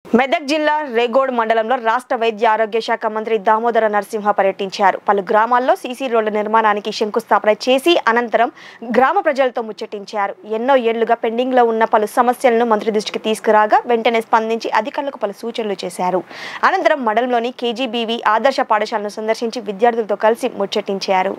మెదక్ జిల్లా రేగోడ్ మండలంలో రాష్ట్ర వైద్య ఆరోగ్య శాఖ మంత్రి దామోదర నరసింహ పర్యటించారు పలు గ్రామాల్లో సీసీ రోడ్ల నిర్మాణానికి శంకుస్థాపన చేసి అనంతరం గ్రామ ప్రజలతో ముచ్చటించారు ఎన్నో ఏళ్లుగా పెండింగ్లో ఉన్న పలు సమస్యలను మంత్రి దృష్టికి తీసుకురాగా వెంటనే స్పందించి అధికారులకు పలు సూచనలు చేశారు అనంతరం మండలంలోని కేజీబీవీ ఆదర్శ పాఠశాలను సందర్శించి విద్యార్థులతో కలిసి ముచ్చటించారు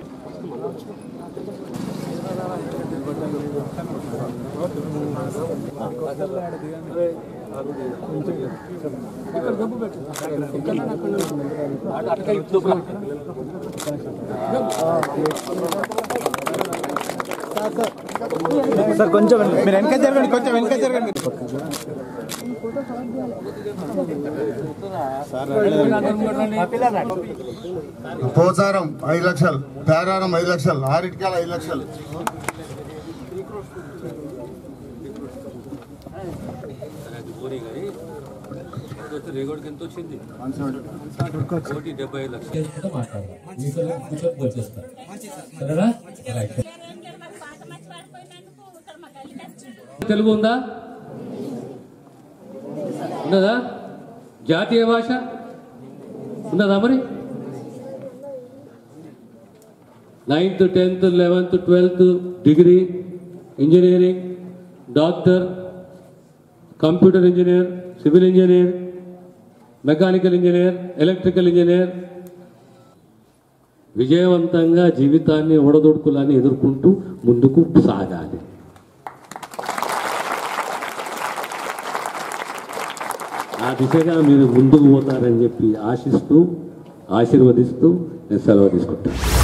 సార్ కొంచెం మీరు వెనక జరగండి కొంచెం వెనక జరగండి పోచారం ఐదు లక్షలు పేరారం ఐదు లక్షలు ఆరిటికాల ఐదు లక్షలు రేగోడికి ఎంత వచ్చింది కోటి డెబ్బై ఐదు లక్షలు చేసుకుంటూ మాట్లాడాలి మీతో కూర్చొని వచ్చేస్తారు సరేనా రైట్ తెలుగు ఉందా ఉన్నదా జాతీయ భాష ఉన్నదా మరి ninth tenth eleventh twelfth degree engineering doctor computer engineer civil engineer mechanical engineer electrical engineer విజయవంతంగా జీవితాన్ని ఒడదొడుకులని ఎదుర్కొంటూ ముందుకు సాగాలి ఆ దిశగా మీరు ముందుకు పోతారని చెప్పి ఆశిస్తూ ఆశీర్వదిస్తూ నేను సెలవు తీసుకుంటాను